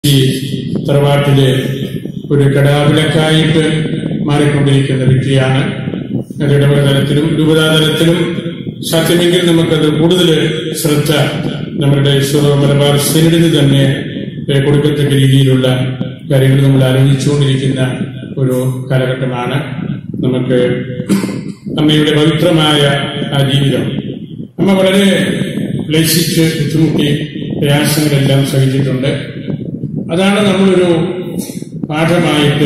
ഈ തറവാട്ടിലെ ഒരു കടാവിളക്കായിട്ട് മാറിക്കൊണ്ടിരിക്കുന്ന വ്യക്തിയാണ് അത് ഇടവകതലത്തിലും രൂപതാതലത്തിലും സാധ്യമെങ്കിൽ നമുക്കത് കൂടുതൽ ശ്രദ്ധ നമ്മുടെ ഈശ്വര മലബാർ സിനഡിന് തന്നെ ഏഹ്, കൊടുക്കത്തക്ക രീതിയിലുള്ള കാര്യങ്ങൾ നമ്മൾ ആലോചിച്ചുകൊണ്ടിരിക്കുന്ന ഒരു കാലഘട്ടമാണ് നമുക്ക് അമ്മയുടെ പവിത്രമായ ആ ജീവിതം അമ്മ വളരെ ക്ലേശിച്ച് ബുദ്ധിമുട്ടി പ്രയാസങ്ങളെല്ലാം സഹിച്ചിട്ടുണ്ട് അതാണ് നമ്മളൊരു പാഠമായിട്ട്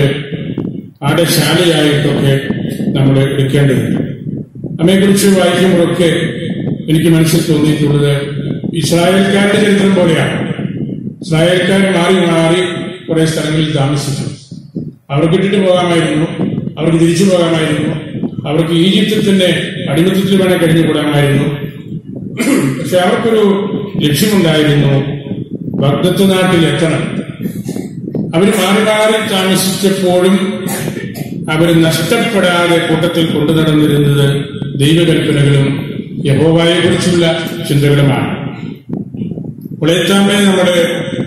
പാഠശാലയായിട്ടൊക്കെ നമ്മൾ എടുക്കേണ്ടത് അമ്മയെക്കുറിച്ച് വായിക്കുമ്പോഴൊക്കെ എനിക്ക് മനസ്സിൽ തോന്നിയിട്ടുള്ളത് ഇസ്രായേൽക്കാരുടെ ചരിത്രം പോലെയാണ് ഇസ്രായേൽക്കാർ മാറി മാറി കുറെ സ്ഥലങ്ങളിൽ താമസിച്ചു അവർക്ക് ഇട്ടിട്ട് പോകാമായിരുന്നു അവർക്ക് തിരിച്ചു പോകാമായിരുന്നു അവർക്ക് ഈജിപ്തിൽ തന്നെ അടിമത്തത്തിൽ വേണേൽ കഴിഞ്ഞുകൂടാമായിരുന്നു പക്ഷെ അവർക്കൊരു ലക്ഷ്യമുണ്ടായിരുന്നു ഭക്തത്വ നാട്ടിൽ എത്തണം അവർ മാറി മാറി താമസിച്ചപ്പോഴും അവർ നഷ്ടപ്പെടാതെ കൂട്ടത്തിൽ കൊണ്ടു നടന്നിരുന്നത് ദൈവകൽപ്പനകളും യഹോവായെ കുറിച്ചുള്ള ചിന്തകളുമാണ് പുളയത്താമ്മയെ നമ്മുടെ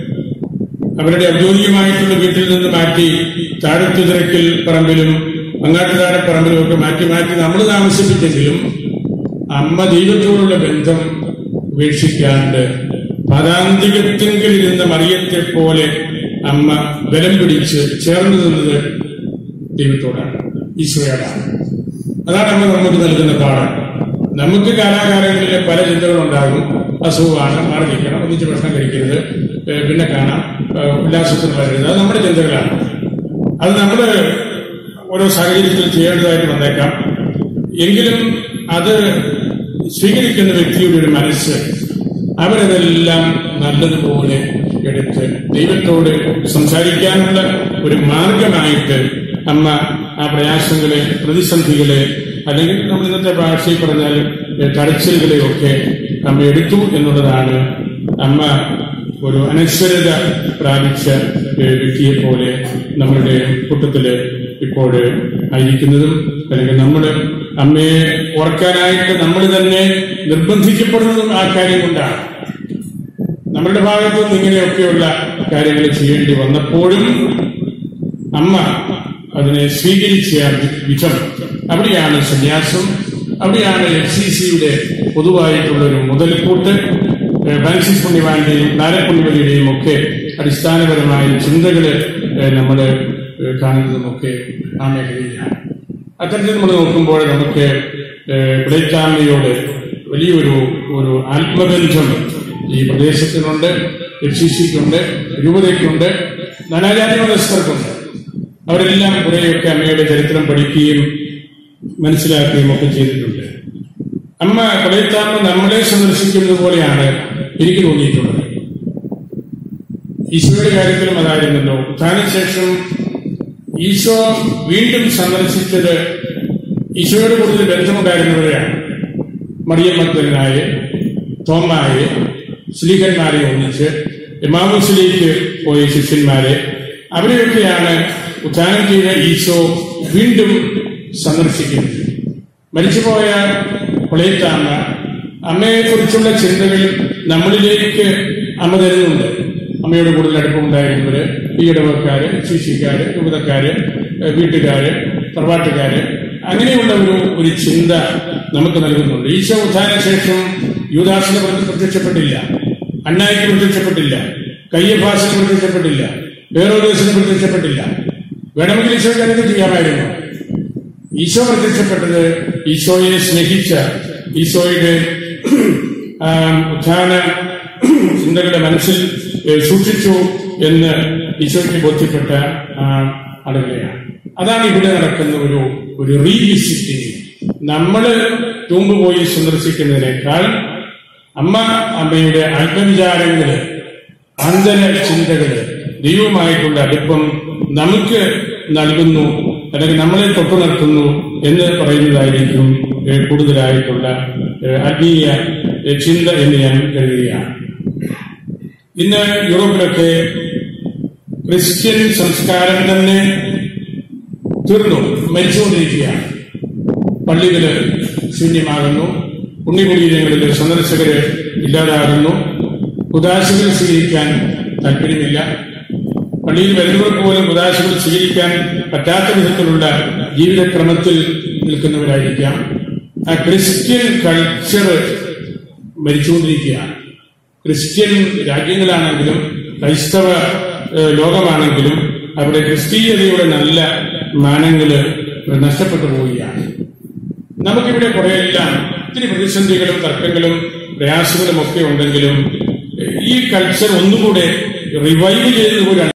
അവരുടെ ഔദ്യോഗികമായിട്ടുള്ള വീട്ടിൽ നിന്ന് മാറ്റി താഴത്തുതിരക്കിൽ പറമ്പിലും അങ്ങാട്ടുതാഴെ പറമ്പിലും ഒക്കെ മാറ്റി മാറ്റി നമ്മൾ താമസിപ്പിച്ചെങ്കിലും അമ്മ ദൈവത്തോടുള്ള ബന്ധം ഉപേക്ഷിക്കാണ്ട് പദാന്തികത്തെങ്കിൽ ഇരുന്ന മറിയത്തെ പോലെ അമ്മ ബലം പിടിച്ച് ചേർന്ന് നിന്നത് ദൈവത്തോടാണ് ഈശോയോടാണ് അതാണ് അമ്മ നമുക്ക് നൽകുന്ന പാഠം നമുക്ക് കാലാകാലങ്ങളിലെ പല ചിന്തകളുണ്ടാകും അസുഖമാണ് മാറി നിൽക്കണം ഒന്നിച്ച് ഭക്ഷണം കഴിക്കരുത് ഏഹ് പിന്നെ കാണാം ഏഹ് ഉല്ലാസത്തിന് വരരുത് അത് നമ്മുടെ ചിന്തകളാണ് അത് നമ്മൾ ഓരോ സാഹചര്യത്തിൽ ചെയ്യേണ്ടതായിട്ട് വന്നേക്കാം എങ്കിലും അത് സ്വീകരിക്കുന്ന വ്യക്തിയുടെ ഒരു മനസ്സ് അവരതെല്ലാം നല്ലതുപോലെ എടുത്ത് ദൈവത്തോട് സംസാരിക്കാനുള്ള ഒരു മാർഗമായിട്ട് അമ്മ ആ പ്രയാസങ്ങളെ പ്രതിസന്ധികളെ അല്ലെങ്കിൽ നമ്മൾ ഇന്നത്തെ ഭാഷയിൽ പറഞ്ഞാൽ ഏഹ് കരച്ചിലുകളെയൊക്കെ അമ്മ എടുത്തു എന്നുള്ളതാണ് അമ്മ ഒരു അനശ്വരത പ്രാപിച്ച ഏഹ് വ്യക്തിയെ പോലെ നമ്മളുടെ കൂട്ടത്തില് ഇപ്പോൾ ആയിരിക്കുന്നതും അല്ലെങ്കിൽ നമ്മൾ അമ്മയെ ഓർക്കാനായിട്ട് നമ്മൾ തന്നെ നിർബന്ധിക്കപ്പെടുന്നതും ആ കാര്യം കൊണ്ടാണ് നമ്മളുടെ ഭാഗത്തു നിന്ന് ഇങ്ങനെയൊക്കെയുള്ള കാര്യങ്ങൾ ചെയ്യേണ്ടി വന്നപ്പോഴും അമ്മ അതിനെ സ്വീകരിച്ച വിധം അവിടെയാണ് സന്യാസം അവിടെയാണ് എഫ് സി സിയുടെ പൊതുവായിട്ടുള്ള ഒരു മുതൽക്കൂട്ട് ഏഹ് ഫ്രാൻസിസ് പുണ്യവാന്റെയും നാരപ്പുണ്യവതിയുടെയും ഒക്കെ അടിസ്ഥാനപരമായ ചിന്തകള് നമ്മൾ കാണുന്നതുമൊക്കെ ആ മേഖലയിലാണ് അത്തരത്തിൽ നമ്മൾ നോക്കുമ്പോൾ നമുക്ക് പിളൈത്താമ്മയോട് വലിയൊരു ഒരു ആത്മബന്ധം ഈ പ്രദേശത്തിനുണ്ട് എഫ് സി സിക്കുണ്ട് രൂപതയ്ക്കുണ്ട് നാനാജാതി മതസ്ഥർക്കുണ്ട് അവരെല്ലാം കുറേയൊക്കെ അമ്മയുടെ ചരിത്രം പഠിക്കുകയും മനസ്സിലാക്കുകയും ഒക്കെ ചെയ്തിട്ടുണ്ട് അമ്മ കൊലയത്താമ്മ നമ്മളെ സന്ദർശിക്കുന്നത് പോലെയാണ് എനിക്ക് തോന്നിയിട്ടുള്ളത് ഈശോയുടെ കാര്യത്തിലും അതായിരുന്നല്ലോ ഉത്ഥാനശേഷം ഈശോ വീണ്ടും സന്ദർശിച്ചത് ഈശോയോട് കൂടുതൽ ബന്ധമുണ്ടായിരുന്നവരെയാണ് മറിയം മക്തനായെ തോമായെ ശ്രീകന്മാരെ ഒന്നിച്ച് എമാമുസിലേക്ക് പോയ ശിഷ്യന്മാരെ അവരെയൊക്കെയാണ് ഉത്ഥാനം ചെയ്ത ഈശോ വീണ്ടും സന്ദർശിക്കുന്നത് മരിച്ചുപോയ കൊളയത്താമ്മ അമ്മയെക്കുറിച്ചുള്ള ചിന്തകൾ നമ്മളിലേക്ക് അമ്മ തരുന്നുണ്ട് അമ്മയോട് കൂടുതൽ അടുപ്പമുണ്ടായിരുന്നവര് ഈ ഇടവക്കാര് ശിശിക്കാര് യുവതക്കാര് ഏഹ് വീട്ടുകാര് തറവാട്ടുകാര് അങ്ങനെയുള്ള ഒരു ഒരു ചിന്ത നമുക്ക് നൽകുന്നുണ്ട് ഈശോ ഉത്ഥാന ശേഷം യൂദാസിന് പ്രത്യക്ഷപ്പെട്ടില്ല അന്നായിക്ക് പ്രത്യക്ഷപ്പെട്ടില്ല കയ്യഭാസിന് പ്രത്യക്ഷപ്പെട്ടില്ല വേറോദേശന് പ്രത്യക്ഷപ്പെട്ടില്ല വേണമെങ്കിൽ ഈശോയ്ക്ക് അങ്ങനെ ചെയ്യാമായിരുന്നു ഈശോ പ്രത്യക്ഷപ്പെട്ടത് ഈശോയെ സ്നേഹിച്ച ഈശോയുടെ ആ, ഉത്ഥാന ചിന്തകളുടെ മനസ്സിൽ ഏ, സൂക്ഷിച്ചു എന്ന് ഈശോയ്ക്ക് ബോധ്യപ്പെട്ട ആ, ആളുകളെയാണ് അതാണ് ഇവിടെ നടക്കുന്ന ഒരു ഒരു റീവിസിറ്റിംഗ് നമ്മള് തുമ്പ് പോയി സന്ദർശിക്കുന്നതിനേക്കാൾ അമ്മ അമ്മയുടെ ആത്മവിചാരങ്ങള് ആന്തര ചിന്തകള് ദൈവമായിട്ടുള്ള അടുപ്പം നമുക്ക് നൽകുന്നു അല്ലെങ്കിൽ നമ്മളെ തൊട്ടു നിർത്തുന്നു എന്ന് പറയുന്നതായിരിക്കും ഏഹ്, കൂടുതലായിട്ടുള്ള ഏഹ്, ആത്മീയ ഏഹ്, ചിന്ത എന്ന് ഞാൻ കരുതുകയാണ് ഇന്ന് യൂറോപ്പിലൊക്കെ ക്രിസ്ത്യൻ സംസ്കാരം തന്നെ തീർന്നു മരിച്ചുകൊണ്ടിരിക്കുകയാണ് പള്ളികള് ശൂന്യമാകുന്നു പുണ്യകുടീരങ്ങളിൽ സന്ദർശകര് ഇല്ലാതാകുന്നു ഉദാശകൾ സ്വീകരിക്കാൻ താല്പര്യമില്ല പള്ളിയിൽ വരുന്നവർക്ക് പോലും കുദാശകൾ സ്വീകരിക്കാൻ പറ്റാത്ത വിധത്തിലുള്ള ജീവിതക്രമത്തിൽ നിൽക്കുന്നവരായിരിക്കാം ആ ക്രിസ്ത്യൻ കൾച്ചർ മരിച്ചുകൊണ്ടിരിക്കുകയാണ് ക്രിസ്ത്യൻ രാജ്യങ്ങളാണെങ്കിലും ക്രൈസ്തവ ഏഹ്, ലോകമാണെങ്കിലും അവിടെ ക്രിസ്തീയതയുടെ നല്ല മാനങ്ങള് നഷ്ടപ്പെട്ടു പോവുകയാണ് നമുക്കിവിടെ കുറെയെല്ലാം ഒത്തിരി പ്രതിസന്ധികളും തർക്കങ്ങളും പ്രയാസങ്ങളും ഒക്കെ ഉണ്ടെങ്കിലും ഈ കൾച്ചർ ഒന്നുകൂടെ റിവൈവ് ചെയ്തതുപോലെയാണ്